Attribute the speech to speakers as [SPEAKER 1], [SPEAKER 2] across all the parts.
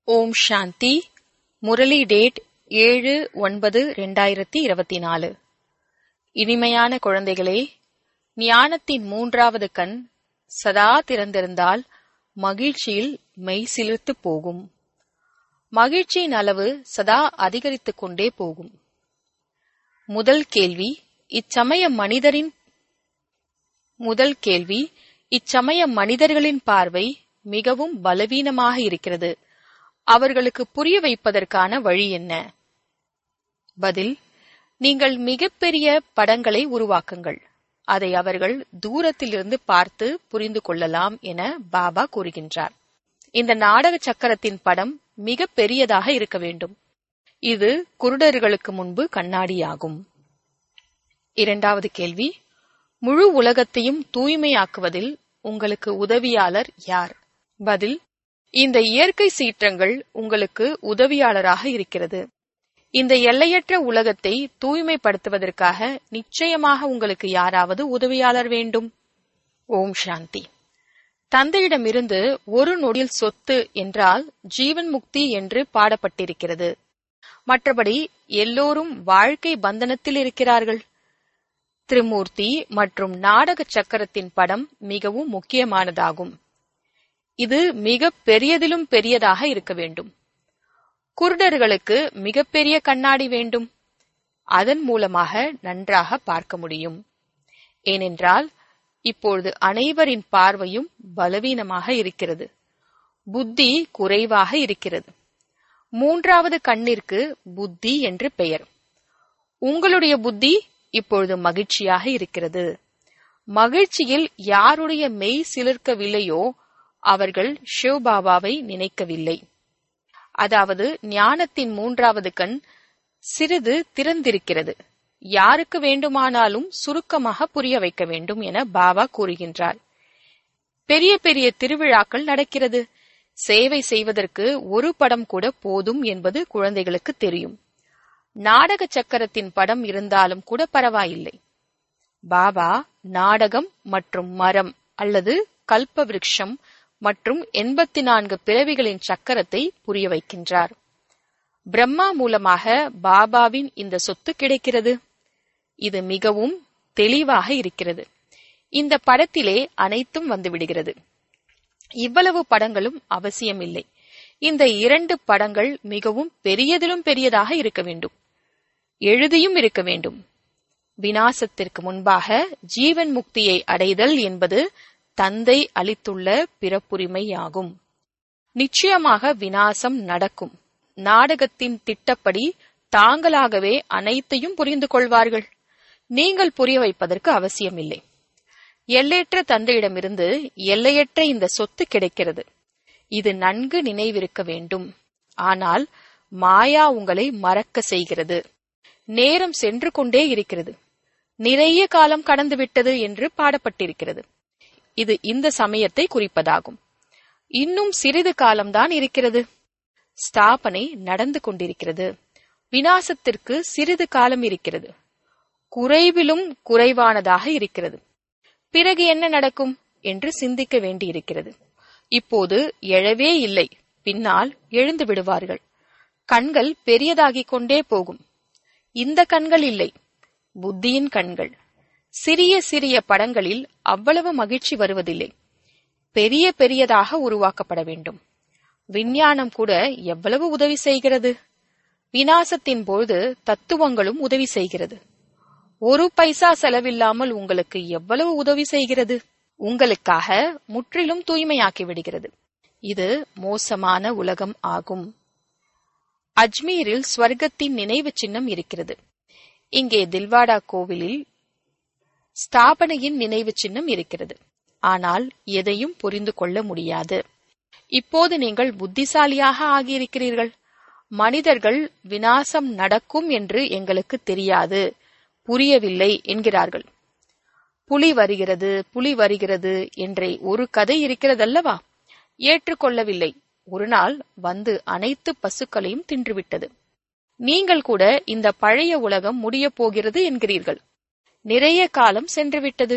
[SPEAKER 1] ஓம் சாந்தி Murali date ஏழு ஒன்பது ரெண்டாயிரத்தி இருபத்தி நாலு இனிமையான குழந்தைகளே ஞானத்தின் மூன்றாவது கண் சதா திறந்திருந்தால் மகிழ்ச்சியில் மெய் சிலிர்த்து போகும் மகிழ்ச்சியின் அளவு சதா அதிகரித்துக் கொண்டே போகும் முதல் கேள்வி இச்சமய மனிதரின் முதல் கேள்வி இச்சமய மனிதர்களின் பார்வை மிகவும் பலவீனமாக இருக்கிறது அவர்களுக்கு புரிய வைப்பதற்கான வழி என்ன பதில் நீங்கள் மிகப்பெரிய படங்களை உருவாக்குங்கள் அதை அவர்கள் தூரத்திலிருந்து பார்த்து புரிந்து கொள்ளலாம் என பாபா கூறுகின்றார் இந்த நாடக சக்கரத்தின் படம் மிக பெரியதாக இருக்க வேண்டும் இது குருடர்களுக்கு முன்பு கண்ணாடியாகும் இரண்டாவது கேள்வி முழு உலகத்தையும் தூய்மையாக்குவதில் உங்களுக்கு உதவியாளர் யார் பதில் இந்த இயற்கை சீற்றங்கள் உங்களுக்கு உதவியாளராக இருக்கிறது இந்த எல்லையற்ற உலகத்தை தூய்மைப்படுத்துவதற்காக நிச்சயமாக உங்களுக்கு யாராவது உதவியாளர் வேண்டும் ஓம் சாந்தி தந்தையிடமிருந்து ஒரு நொடியில் சொத்து என்றால் ஜீவன் முக்தி என்று பாடப்பட்டிருக்கிறது மற்றபடி எல்லோரும் வாழ்க்கை பந்தனத்தில் இருக்கிறார்கள் திரிமூர்த்தி மற்றும் நாடக சக்கரத்தின் படம் மிகவும் முக்கியமானதாகும் இது மிக பெரியதிலும் பெரியதாக இருக்க வேண்டும் குருடர்களுக்கு மிகப்பெரிய கண்ணாடி வேண்டும் அதன் மூலமாக நன்றாக பார்க்க முடியும் ஏனென்றால் இப்பொழுது அனைவரின் பார்வையும் பலவீனமாக இருக்கிறது புத்தி குறைவாக இருக்கிறது மூன்றாவது கண்ணிற்கு புத்தி என்று பெயர் உங்களுடைய புத்தி இப்பொழுது மகிழ்ச்சியாக இருக்கிறது மகிழ்ச்சியில் யாருடைய மெய் சிலிர்க்கவில்லையோ அவர்கள் சிவபாபாவை நினைக்கவில்லை அதாவது ஞானத்தின் மூன்றாவது கண் சிறிது திறந்திருக்கிறது யாருக்கு வேண்டுமானாலும் சுருக்கமாக புரிய வைக்க வேண்டும் என பாபா கூறுகின்றார் பெரிய பெரிய திருவிழாக்கள் நடக்கிறது சேவை செய்வதற்கு ஒரு படம் கூட போதும் என்பது குழந்தைகளுக்கு தெரியும் நாடக சக்கரத்தின் படம் இருந்தாலும் கூட பரவாயில்லை பாபா நாடகம் மற்றும் மரம் அல்லது கல்ப விருட்சம் மற்றும் எண்பத்தி நான்கு பிறவிகளின் சக்கரத்தை புரிய வைக்கின்றார் பிரம்மா மூலமாக பாபாவின் இந்த சொத்து கிடைக்கிறது இது மிகவும் தெளிவாக இருக்கிறது இந்த படத்திலே அனைத்தும் வந்துவிடுகிறது இவ்வளவு படங்களும் அவசியமில்லை இந்த இரண்டு படங்கள் மிகவும் பெரியதிலும் பெரியதாக இருக்க வேண்டும் எழுதியும் இருக்க வேண்டும் வினாசத்திற்கு முன்பாக ஜீவன் முக்தியை அடைதல் என்பது தந்தை அளித்துள்ள பிறப்புரிமையாகும் நிச்சயமாக வினாசம் நடக்கும் நாடகத்தின் திட்டப்படி தாங்களாகவே அனைத்தையும் புரிந்து கொள்வார்கள் நீங்கள் புரிய வைப்பதற்கு அவசியமில்லை எல்லையற்ற தந்தையிடமிருந்து எல்லையற்ற இந்த சொத்து கிடைக்கிறது இது நன்கு நினைவிருக்க வேண்டும் ஆனால் மாயா உங்களை மறக்க செய்கிறது நேரம் சென்று கொண்டே இருக்கிறது நிறைய காலம் கடந்துவிட்டது என்று பாடப்பட்டிருக்கிறது இது இந்த சமயத்தை குறிப்பதாகும் இன்னும் சிறிது காலம்தான் இருக்கிறது ஸ்தாபனை நடந்து கொண்டிருக்கிறது வினாசத்திற்கு சிறிது காலம் இருக்கிறது குறைவிலும் குறைவானதாக இருக்கிறது பிறகு என்ன நடக்கும் என்று சிந்திக்க வேண்டியிருக்கிறது இப்போது எழவே இல்லை பின்னால் எழுந்து விடுவார்கள் கண்கள் பெரியதாகிக் கொண்டே போகும் இந்த கண்கள் இல்லை புத்தியின் கண்கள் சிறிய சிறிய படங்களில் அவ்வளவு மகிழ்ச்சி வருவதில்லை பெரிய பெரியதாக உருவாக்கப்பட வேண்டும் விஞ்ஞானம் கூட எவ்வளவு உதவி செய்கிறது வினாசத்தின் போது தத்துவங்களும் உதவி செய்கிறது ஒரு பைசா செலவில்லாமல் உங்களுக்கு எவ்வளவு உதவி செய்கிறது உங்களுக்காக முற்றிலும் தூய்மையாக்கி விடுகிறது இது மோசமான உலகம் ஆகும் அஜ்மீரில் ஸ்வர்க்கத்தின் நினைவு சின்னம் இருக்கிறது இங்கே தில்வாடா கோவிலில் ஸ்தாபனையின் நினைவு சின்னம் இருக்கிறது ஆனால் எதையும் புரிந்து கொள்ள முடியாது இப்போது நீங்கள் புத்திசாலியாக ஆகியிருக்கிறீர்கள் மனிதர்கள் வினாசம் நடக்கும் என்று எங்களுக்கு தெரியாது புரியவில்லை என்கிறார்கள் புலி வருகிறது புலி வருகிறது என்றே ஒரு கதை இருக்கிறதல்லவா ஏற்றுக்கொள்ளவில்லை ஒரு நாள் வந்து அனைத்து பசுக்களையும் தின்றுவிட்டது நீங்கள் கூட இந்த பழைய உலகம் முடியப் போகிறது என்கிறீர்கள் நிறைய காலம் சென்றுவிட்டது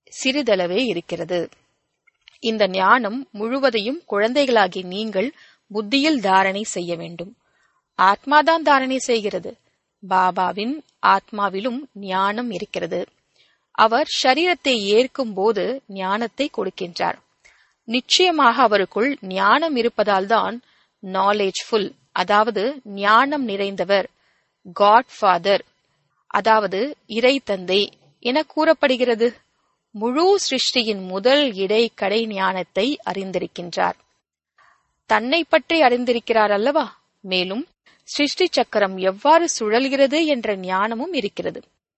[SPEAKER 1] சிறிதளவே இருக்கிறது இந்த ஞானம் முழுவதையும் குழந்தைகளாகி நீங்கள் புத்தியில் தாரணை செய்ய வேண்டும் ஆத்மாதான் தாரணை செய்கிறது பாபாவின் ஆத்மாவிலும் ஞானம் இருக்கிறது அவர் ஷரீரத்தை ஏற்கும் போது ஞானத்தை கொடுக்கின்றார் நிச்சயமாக அவருக்குள் ஞானம் இருப்பதால்தான் நாலேஜ்ஃபுல் அதாவது ஞானம் நிறைந்தவர் காட் ஃபாதர் அதாவது இறை தந்தை என கூறப்படுகிறது முழு சிருஷ்டியின் முதல் இடை கடை ஞானத்தை அறிந்திருக்கின்றார் தன்னை பற்றி அறிந்திருக்கிறார் அல்லவா மேலும் சிருஷ்டி சக்கரம் எவ்வாறு சுழல்கிறது என்ற ஞானமும் இருக்கிறது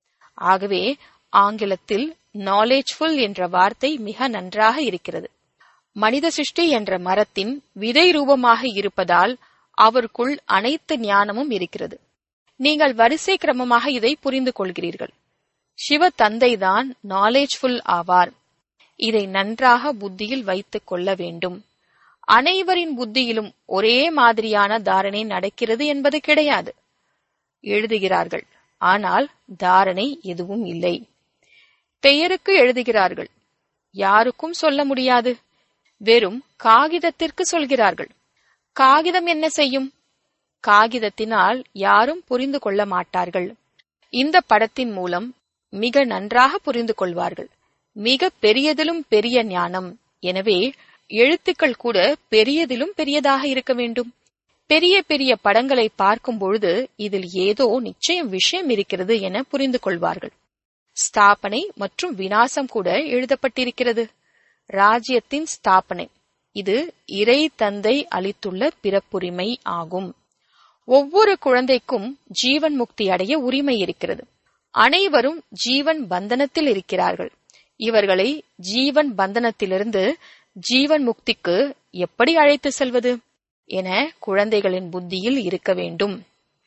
[SPEAKER 1] ஆகவே ஆங்கிலத்தில் நாலேஜ்ஃபுல் என்ற வார்த்தை மிக நன்றாக இருக்கிறது மனித சிருஷ்டி என்ற மரத்தின் விதை ரூபமாக இருப்பதால் அவருக்குள் அனைத்து ஞானமும் இருக்கிறது நீங்கள் வரிசை கிரமமாக இதை புரிந்து கொள்கிறீர்கள் சிவ தந்தைதான் நாலேஜ்ஃபுல் ஆவார் இதை நன்றாக புத்தியில் வைத்துக் கொள்ள வேண்டும் அனைவரின் புத்தியிலும் ஒரே மாதிரியான தாரணை நடக்கிறது என்பது கிடையாது எழுதுகிறார்கள் ஆனால் தாரணை எதுவும் இல்லை பெயருக்கு எழுதுகிறார்கள் யாருக்கும் சொல்ல முடியாது வெறும் காகிதத்திற்கு சொல்கிறார்கள் காகிதம் என்ன செய்யும் காகிதத்தினால் யாரும் புரிந்து கொள்ள மாட்டார்கள் இந்த படத்தின் மூலம் மிக நன்றாக புரிந்து கொள்வார்கள் மிக பெரியதிலும் பெரிய ஞானம் எனவே எழுத்துக்கள் கூட பெரியதிலும் பெரியதாக இருக்க வேண்டும் பெரிய பெரிய படங்களை பார்க்கும் பொழுது இதில் ஏதோ நிச்சயம் விஷயம் இருக்கிறது என புரிந்து கொள்வார்கள் ஸ்தாபனை மற்றும் வினாசம் கூட எழுதப்பட்டிருக்கிறது ராஜ்யத்தின் ஸ்தாபனை இது இறை தந்தை அளித்துள்ள பிறப்புரிமை ஆகும் ஒவ்வொரு குழந்தைக்கும் ஜீவன் முக்தி அடைய உரிமை இருக்கிறது அனைவரும் ஜீவன் பந்தனத்தில் இருக்கிறார்கள் இவர்களை ஜீவன் பந்தனத்திலிருந்து ஜீவன் முக்திக்கு எப்படி அழைத்து செல்வது என குழந்தைகளின் புத்தியில் இருக்க வேண்டும்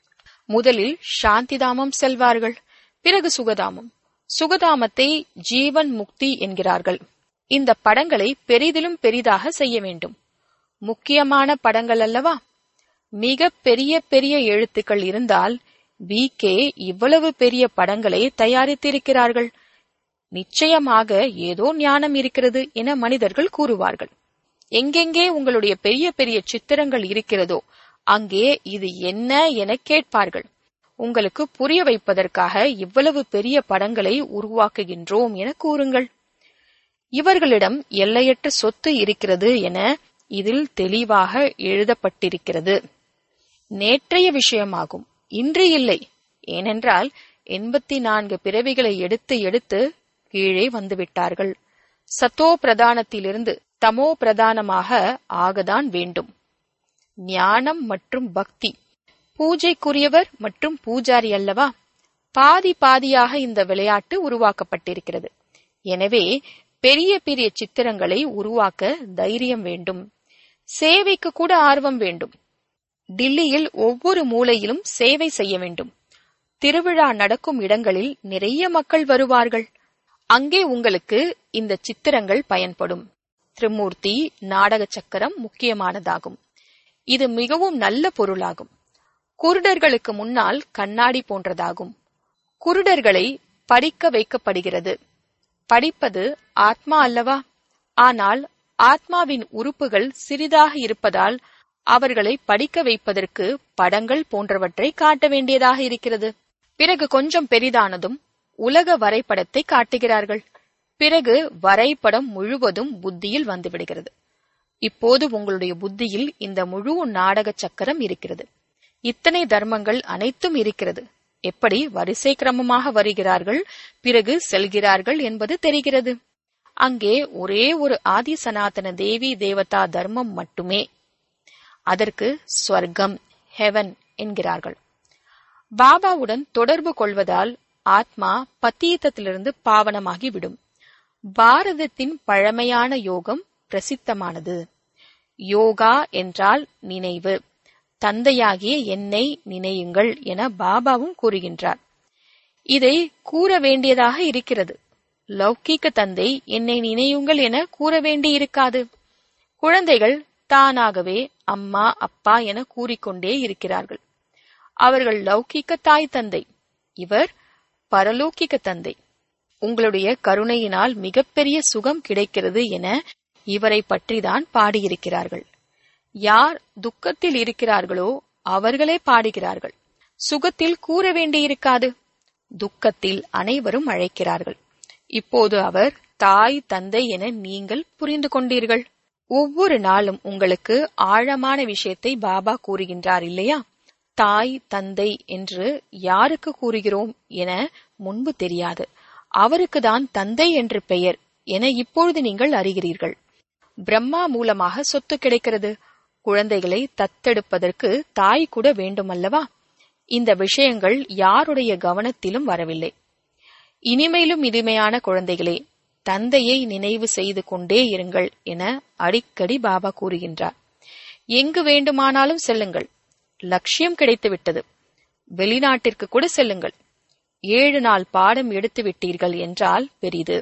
[SPEAKER 1] முதலில் சாந்திதாமம் செல்வார்கள் பிறகு சுகதாமம் சுகதாமத்தை ஜீவன் முக்தி என்கிறார்கள் இந்த படங்களை பெரிதிலும் பெரிதாக செய்ய வேண்டும் முக்கியமான படங்கள் அல்லவா மிக பெரிய பெரிய எழுத்துக்கள் இருந்தால் வி கே இவ்வளவு பெரிய படங்களை தயாரித்திருக்கிறார்கள் நிச்சயமாக ஏதோ ஞானம் இருக்கிறது என மனிதர்கள் கூறுவார்கள் எங்கெங்கே உங்களுடைய பெரிய பெரிய சித்திரங்கள் இருக்கிறதோ அங்கே இது என்ன என கேட்பார்கள் உங்களுக்கு புரிய வைப்பதற்காக இவ்வளவு பெரிய படங்களை உருவாக்குகின்றோம் என கூறுங்கள் இவர்களிடம் எல்லையற்ற சொத்து இருக்கிறது என இதில் தெளிவாக எழுதப்பட்டிருக்கிறது நேற்றைய விஷயமாகும் இன்று இல்லை ஏனென்றால் எண்பத்தி நான்கு பிறவிகளை எடுத்து எடுத்து கீழே வந்துவிட்டார்கள் சத்தோ பிரதானத்திலிருந்து தமோ பிரதானமாக ஆகதான் வேண்டும் ஞானம் மற்றும் பக்தி பூஜைக்குரியவர் மற்றும் பூஜாரி அல்லவா பாதி பாதியாக இந்த விளையாட்டு உருவாக்கப்பட்டிருக்கிறது எனவே பெரிய பெரிய சித்திரங்களை உருவாக்க தைரியம் வேண்டும் சேவைக்கு கூட ஆர்வம் வேண்டும் டில்லியில் ஒவ்வொரு மூலையிலும் சேவை செய்ய வேண்டும் திருவிழா நடக்கும் இடங்களில் நிறைய மக்கள் வருவார்கள் அங்கே உங்களுக்கு இந்த சித்திரங்கள் பயன்படும் திரிமூர்த்தி நாடக சக்கரம் முக்கியமானதாகும் இது மிகவும் நல்ல பொருளாகும் குருடர்களுக்கு முன்னால் கண்ணாடி போன்றதாகும் குருடர்களை படிக்க வைக்கப்படுகிறது படிப்பது ஆத்மா அல்லவா ஆனால் ஆத்மாவின் உறுப்புகள் சிறிதாக இருப்பதால் அவர்களை படிக்க வைப்பதற்கு படங்கள் போன்றவற்றை காட்ட வேண்டியதாக இருக்கிறது பிறகு கொஞ்சம் பெரிதானதும் உலக வரைபடத்தை காட்டுகிறார்கள் பிறகு வரைபடம் முழுவதும் புத்தியில் வந்துவிடுகிறது இப்போது உங்களுடைய புத்தியில் இந்த முழு நாடக சக்கரம் இருக்கிறது இத்தனை தர்மங்கள் அனைத்தும் இருக்கிறது எப்படி வரிசை கிரமமாக வருகிறார்கள் பிறகு செல்கிறார்கள் என்பது தெரிகிறது அங்கே ஒரே ஒரு ஆதி சனாதன தேவி தேவதா தர்மம் மட்டுமே அதற்கு ஸ்வர்க்கம் ஹெவன் என்கிறார்கள் பாபாவுடன் தொடர்பு கொள்வதால் ஆத்மா பத்தீத்தத்திலிருந்து பாவனமாகி விடும் பாரதத்தின் பழமையான யோகம் பிரசித்தமானது யோகா என்றால் நினைவு தந்தையாகிய என்னை நினையுங்கள் என பாபாவும் கூறுகின்றார் இதை கூற வேண்டியதாக இருக்கிறது லௌகீக தந்தை என்னை நினையுங்கள் என கூற வேண்டியிருக்காது குழந்தைகள் தானாகவே அம்மா அப்பா என கூறிக்கொண்டே இருக்கிறார்கள் அவர்கள் லௌகீக தாய் தந்தை இவர் பரலோக்கிக தந்தை உங்களுடைய கருணையினால் மிகப்பெரிய சுகம் கிடைக்கிறது என இவரை பற்றிதான் பாடியிருக்கிறார்கள் யார் துக்கத்தில் இருக்கிறார்களோ அவர்களே பாடுகிறார்கள் சுகத்தில் கூற வேண்டியிருக்காது துக்கத்தில் அனைவரும் அழைக்கிறார்கள் இப்போது அவர் தாய் தந்தை என நீங்கள் புரிந்து கொண்டீர்கள் ஒவ்வொரு நாளும் உங்களுக்கு ஆழமான விஷயத்தை பாபா கூறுகின்றார் இல்லையா தாய் தந்தை என்று யாருக்கு கூறுகிறோம் என முன்பு தெரியாது அவருக்கு தான் தந்தை என்று பெயர் என இப்பொழுது நீங்கள் அறிகிறீர்கள் பிரம்மா மூலமாக சொத்து கிடைக்கிறது குழந்தைகளை தத்தெடுப்பதற்கு தாய் கூட வேண்டுமல்லவா இந்த விஷயங்கள் யாருடைய கவனத்திலும் வரவில்லை இனிமையிலும் இனிமையான குழந்தைகளே தந்தையை நினைவு செய்து கொண்டே இருங்கள் என அடிக்கடி பாபா கூறுகின்றார் எங்கு வேண்டுமானாலும் செல்லுங்கள் லட்சியம் கிடைத்துவிட்டது வெளிநாட்டிற்கு கூட செல்லுங்கள் ஏழு நாள் பாடம் எடுத்து விட்டீர்கள் என்றால் பெரிது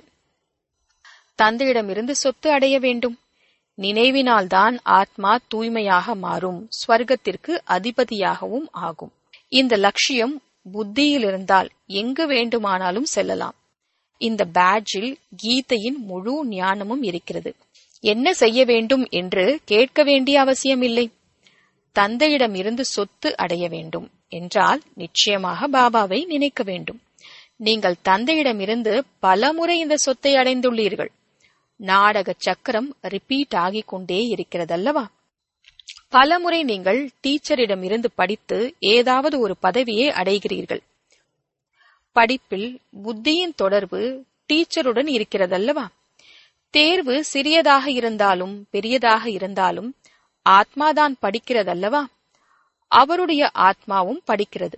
[SPEAKER 1] தந்தையிடமிருந்து சொத்து அடைய வேண்டும் நினைவினால்தான் ஆத்மா தூய்மையாக மாறும் ஸ்வர்க்கத்திற்கு அதிபதியாகவும் ஆகும் இந்த லட்சியம் புத்தியில் இருந்தால் எங்கு வேண்டுமானாலும் செல்லலாம் இந்த பேட்ஜில் கீதையின் முழு ஞானமும் இருக்கிறது என்ன செய்ய வேண்டும் என்று கேட்க வேண்டிய அவசியமில்லை தந்தையிடம் இருந்து சொத்து அடைய வேண்டும் என்றால் நிச்சயமாக பாபாவை நினைக்க வேண்டும் நீங்கள் தந்தையிடமிருந்து பல முறை இந்த சொத்தை அடைந்துள்ளீர்கள் நாடக சக்கரம் ரிப்பீட் ஆகிக் கொண்டே இருக்கிறதல்லவா பலமுறை நீங்கள் டீச்சரிடமிருந்து படித்து ஏதாவது ஒரு பதவியை அடைகிறீர்கள் படிப்பில் புத்தியின் தொடர்பு டீச்சருடன் இருக்கிறதல்லவா தேர்வு சிறியதாக இருந்தாலும் பெரியதாக இருந்தாலும் ஆத்மாதான் படிக்கிறதல்லவா அவருடைய ஆத்மாவும் படிக்கிறது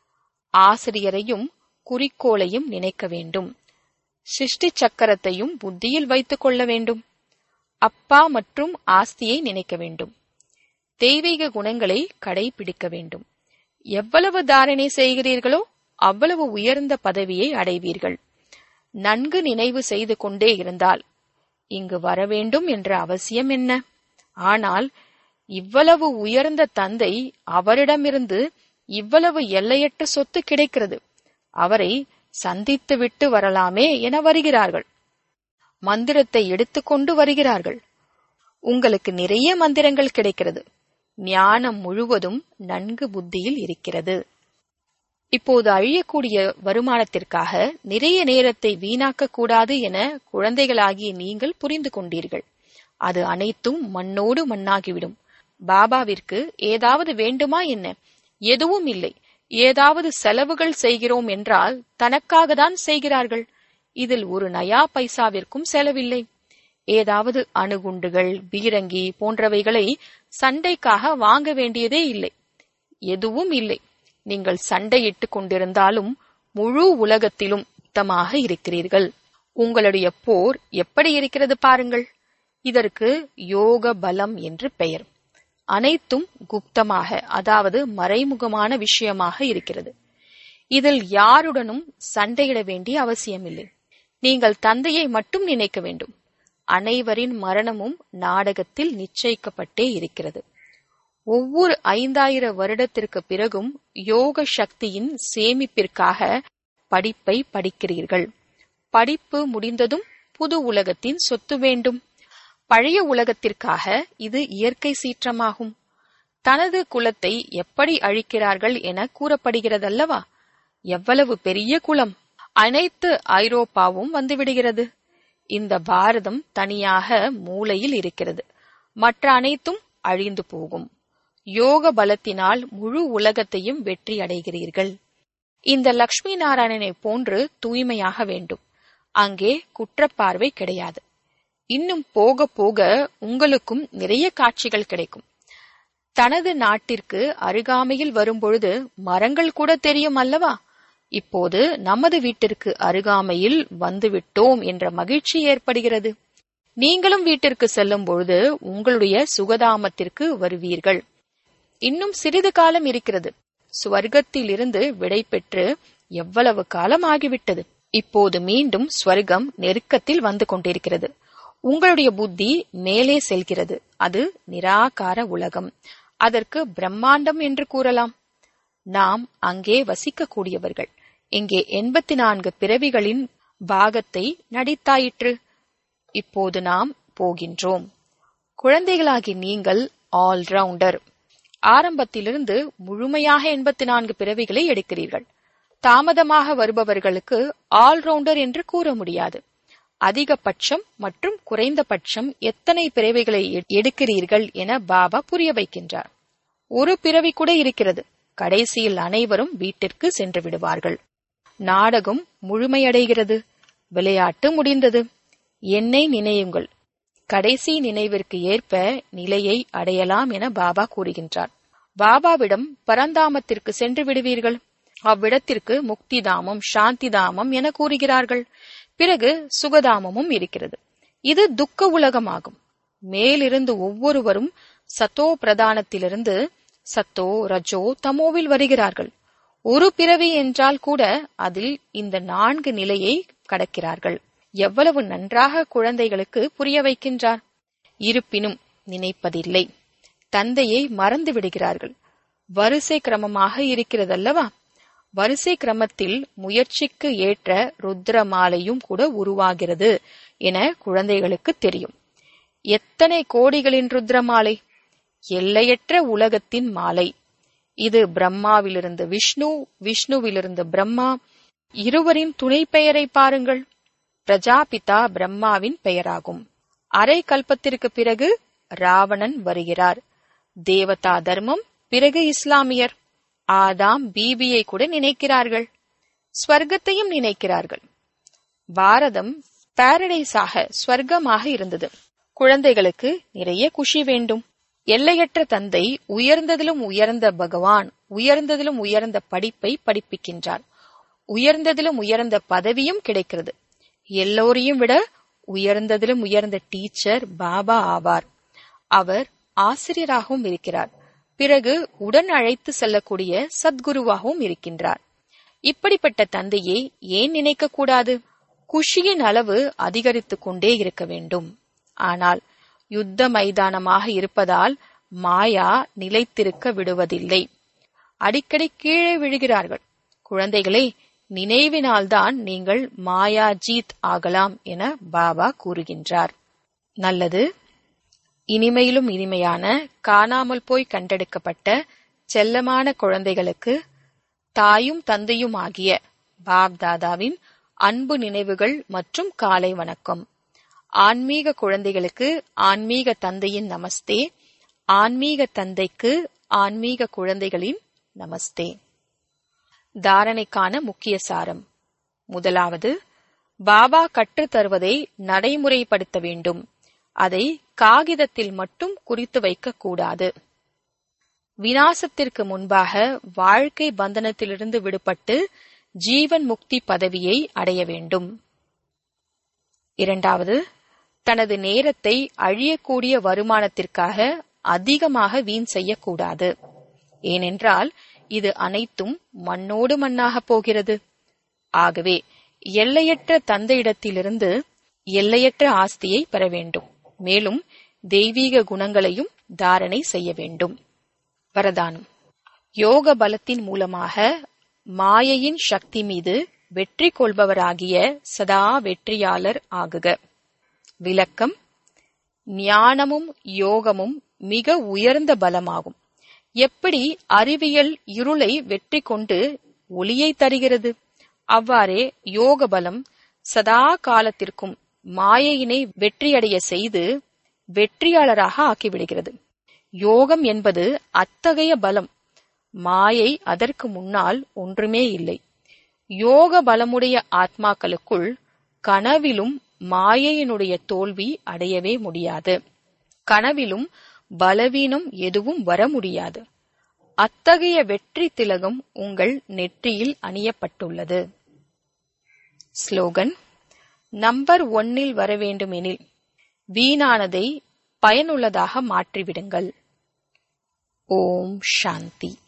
[SPEAKER 1] ஆசிரியரையும் குறிக்கோளையும் நினைக்க வேண்டும் சிருஷ்டி சக்கரத்தையும் புத்தியில் வைத்துக் கொள்ள வேண்டும் அப்பா மற்றும் ஆஸ்தியை நினைக்க வேண்டும் தெய்வீக குணங்களை கடைபிடிக்க வேண்டும் எவ்வளவு தாரணை செய்கிறீர்களோ அவ்வளவு உயர்ந்த பதவியை அடைவீர்கள் நன்கு நினைவு செய்து கொண்டே இருந்தால் இங்கு வர வேண்டும் என்ற அவசியம் என்ன ஆனால் இவ்வளவு உயர்ந்த தந்தை அவரிடமிருந்து இவ்வளவு எல்லையற்ற சொத்து கிடைக்கிறது அவரை சந்தித்து விட்டு வரலாமே என வருகிறார்கள் மந்திரத்தை எடுத்துக்கொண்டு வருகிறார்கள் உங்களுக்கு நிறைய மந்திரங்கள் கிடைக்கிறது ஞானம் முழுவதும் நன்கு புத்தியில் இருக்கிறது இப்போது அழியக்கூடிய வருமானத்திற்காக நிறைய நேரத்தை வீணாக்க கூடாது என குழந்தைகளாகிய நீங்கள் புரிந்து கொண்டீர்கள் அது அனைத்தும் மண்ணோடு மண்ணாகிவிடும் பாபாவிற்கு ஏதாவது வேண்டுமா என்ன எதுவும் இல்லை ஏதாவது செலவுகள் செய்கிறோம் என்றால் தனக்காக தான் செய்கிறார்கள் இதில் ஒரு நயா பைசாவிற்கும் செலவில்லை ஏதாவது அணுகுண்டுகள் பீரங்கி போன்றவைகளை சண்டைக்காக வாங்க வேண்டியதே இல்லை எதுவும் இல்லை நீங்கள் சண்டையிட்டுக் கொண்டிருந்தாலும் முழு உலகத்திலும் யுத்தமாக இருக்கிறீர்கள் உங்களுடைய போர் எப்படி இருக்கிறது பாருங்கள் இதற்கு யோக பலம் என்று பெயர் அனைத்தும் குப்தமாக அதாவது மறைமுகமான விஷயமாக இருக்கிறது இதில் யாருடனும் சண்டையிட வேண்டிய அவசியமில்லை நீங்கள் தந்தையை மட்டும் நினைக்க வேண்டும் அனைவரின் மரணமும் நாடகத்தில் நிச்சயிக்கப்பட்டே இருக்கிறது ஒவ்வொரு ஐந்தாயிரம் வருடத்திற்கு பிறகும் யோக சக்தியின் சேமிப்பிற்காக படிப்பை படிக்கிறீர்கள் படிப்பு முடிந்ததும் புது உலகத்தின் சொத்து வேண்டும் பழைய உலகத்திற்காக இது இயற்கை சீற்றமாகும் தனது குலத்தை எப்படி அழிக்கிறார்கள் என கூறப்படுகிறதல்லவா எவ்வளவு பெரிய குலம் அனைத்து ஐரோப்பாவும் வந்துவிடுகிறது இந்த பாரதம் தனியாக மூலையில் இருக்கிறது மற்ற அனைத்தும் அழிந்து போகும் யோக பலத்தினால் முழு உலகத்தையும் வெற்றி அடைகிறீர்கள் இந்த லக்ஷ்மி நாராயணனை போன்று தூய்மையாக வேண்டும் அங்கே குற்றப்பார்வை கிடையாது இன்னும் போக போக உங்களுக்கும் நிறைய காட்சிகள் கிடைக்கும் தனது நாட்டிற்கு அருகாமையில் வரும்பொழுது மரங்கள் கூட தெரியும் அல்லவா இப்போது நமது வீட்டிற்கு அருகாமையில் வந்துவிட்டோம் என்ற மகிழ்ச்சி ஏற்படுகிறது நீங்களும் வீட்டிற்கு செல்லும் பொழுது உங்களுடைய சுகதாமத்திற்கு வருவீர்கள் இன்னும் சிறிது காலம் இருக்கிறது ஸ்வர்க்கத்திலிருந்து விடை பெற்று எவ்வளவு காலம் ஆகிவிட்டது இப்போது மீண்டும் ஸ்வர்க்கம் நெருக்கத்தில் வந்து கொண்டிருக்கிறது உங்களுடைய புத்தி மேலே செல்கிறது அது நிராகார உலகம் அதற்கு பிரம்மாண்டம் என்று கூறலாம் நாம் அங்கே வசிக்கக்கூடியவர்கள் இங்கே எண்பத்தி நான்கு பிறவிகளின் பாகத்தை நடித்தாயிற்று இப்போது நாம் போகின்றோம் குழந்தைகளாகி நீங்கள் ஆல்ரவுண்டர் ஆரம்பத்திலிருந்து முழுமையாக எண்பத்தி நான்கு பிறவிகளை எடுக்கிறீர்கள் தாமதமாக வருபவர்களுக்கு ஆல்ரவுண்டர் என்று கூற முடியாது அதிகபட்சம் மற்றும் குறைந்தபட்சம் எத்தனை பிறவிகளை எ- எடுக்கிறீர்கள் என பாபா புரிய வைக்கின்றார் ஒரு பிறவி கூட இருக்கிறது கடைசியில் அனைவரும் வீட்டிற்கு சென்று விடுவார்கள் நாடகம் முழுமையடைகிறது விளையாட்டு முடிந்தது என்னை நினையுங்கள் கடைசி நினைவிற்கு ஏற்ப நிலையை அடையலாம் என பாபா கூறுகின்றார் பாபாவிடம் பரந்தாமத்திற்கு சென்று விடுவீர்கள் அவ்விடத்திற்கு முக்திதாமம் சாந்திதாமம் என கூறுகிறார்கள் பிறகு சுகதாமமும் இருக்கிறது இது துக்க உலகமாகும் மேலிருந்து ஒவ்வொருவரும் சத்தோ பிரதானத்திலிருந்து சத்தோ ரஜோ தமோவில் வருகிறார்கள் ஒரு பிறவி என்றால் கூட அதில் இந்த நான்கு நிலையை கடக்கிறார்கள் எவ்வளவு நன்றாக குழந்தைகளுக்கு புரிய வைக்கின்றார் இருப்பினும் நினைப்பதில்லை தந்தையை மறந்து விடுகிறார்கள் வரிசை கிரமமாக இருக்கிறதல்லவா வரிசை கிரமத்தில் முயற்சிக்கு ஏற்ற ருத்ர மாலையும் கூட உருவாகிறது என குழந்தைகளுக்கு தெரியும் எத்தனை கோடிகளின் ருத்ர மாலை எல்லையற்ற உலகத்தின் மாலை இது பிரம்மாவிலிருந்து விஷ்ணு விஷ்ணுவிலிருந்து பிரம்மா இருவரின் துணை பெயரை பாருங்கள் பிரஜாபிதா பிரம்மாவின் பெயராகும் அரை கல்பத்திற்கு பிறகு ராவணன் வருகிறார் தேவதா தர்மம் பிறகு இஸ்லாமியர் ஆதாம் பீபியை கூட நினைக்கிறார்கள் ஸ்வர்க்கத்தையும் நினைக்கிறார்கள் பாரதம் பாரடைஸாக ஸ்வர்க்கமாக இருந்தது குழந்தைகளுக்கு நிறைய குஷி வேண்டும் எல்லையற்ற தந்தை உயர்ந்ததிலும் உயர்ந்த பகவான் உயர்ந்ததிலும் உயர்ந்த படிப்பை படிப்பிக்கின்றார் உயர்ந்ததிலும் உயர்ந்த பதவியும் கிடைக்கிறது எல்லோரையும் விட உயர்ந்ததிலும் உயர்ந்த டீச்சர் பாபா ஆவார் அவர் ஆசிரியராகவும் இருக்கிறார் பிறகு உடன் அழைத்து செல்லக்கூடிய சத்குருவாகவும் இருக்கின்றார் இப்படிப்பட்ட தந்தையை ஏன் நினைக்க கூடாது குஷியின் அளவு அதிகரித்துக் கொண்டே இருக்க வேண்டும் ஆனால் யுத்த மைதானமாக இருப்பதால் மாயா நிலைத்திருக்க விடுவதில்லை அடிக்கடி கீழே விழுகிறார்கள் குழந்தைகளே நினைவினால்தான் நீங்கள் மாயா ஜீத் ஆகலாம் என பாபா கூறுகின்றார் நல்லது இனிமையிலும் இனிமையான காணாமல் போய் கண்டெடுக்கப்பட்ட செல்லமான குழந்தைகளுக்கு தாயும் தந்தையும் ஆகிய பாப் தாதாவின் அன்பு நினைவுகள் மற்றும் காலை வணக்கம் ஆன்மீக குழந்தைகளுக்கு ஆன்மீக தந்தையின் நமஸ்தே ஆன்மீக தந்தைக்கு ஆன்மீக குழந்தைகளின் நமஸ்தே தாரணைக்கான முக்கிய சாரம் முதலாவது பாபா கற்றுத் தருவதை நடைமுறைப்படுத்த வேண்டும் அதை காகிதத்தில் மட்டும் குறித்து வைக்க கூடாது வினாசத்திற்கு முன்பாக வாழ்க்கை பந்தனத்திலிருந்து விடுபட்டு ஜீவன் முக்தி பதவியை அடைய வேண்டும் இரண்டாவது தனது நேரத்தை அழியக்கூடிய வருமானத்திற்காக அதிகமாக வீண் செய்யக்கூடாது ஏனென்றால் இது அனைத்தும் மண்ணோடு மண்ணாக போகிறது ஆகவே எல்லையற்ற தந்தையிடத்திலிருந்து எல்லையற்ற ஆஸ்தியை பெற வேண்டும் மேலும் தெய்வீக குணங்களையும் தாரணை செய்ய வேண்டும் வரதானம் யோக பலத்தின் மூலமாக மாயையின் சக்தி மீது வெற்றி கொள்பவராகிய சதா வெற்றியாளர் ஆகுக விளக்கம் ஞானமும் யோகமும் மிக உயர்ந்த பலமாகும் எப்படி அறிவியல் இருளை வெற்றி கொண்டு ஒளியை தருகிறது அவ்வாறே யோக பலம் சதா காலத்திற்கும் மாயையினை வெற்றியடைய செய்து வெற்றியாளராக ஆக்கிவிடுகிறது யோகம் என்பது அத்தகைய பலம் மாயை அதற்கு முன்னால் ஒன்றுமே இல்லை யோக பலமுடைய ஆத்மாக்களுக்குள் கனவிலும் மாயையினுடைய தோல்வி அடையவே முடியாது கனவிலும் பலவீனம் எதுவும் வர முடியாது அத்தகைய வெற்றி திலகம் உங்கள் நெற்றியில் அணியப்பட்டுள்ளது ஸ்லோகன் நம்பர் ஒன்னில் வர வேண்டுமெனில் வீணானதை பயனுள்ளதாக மாற்றிவிடுங்கள் ஓம் சாந்தி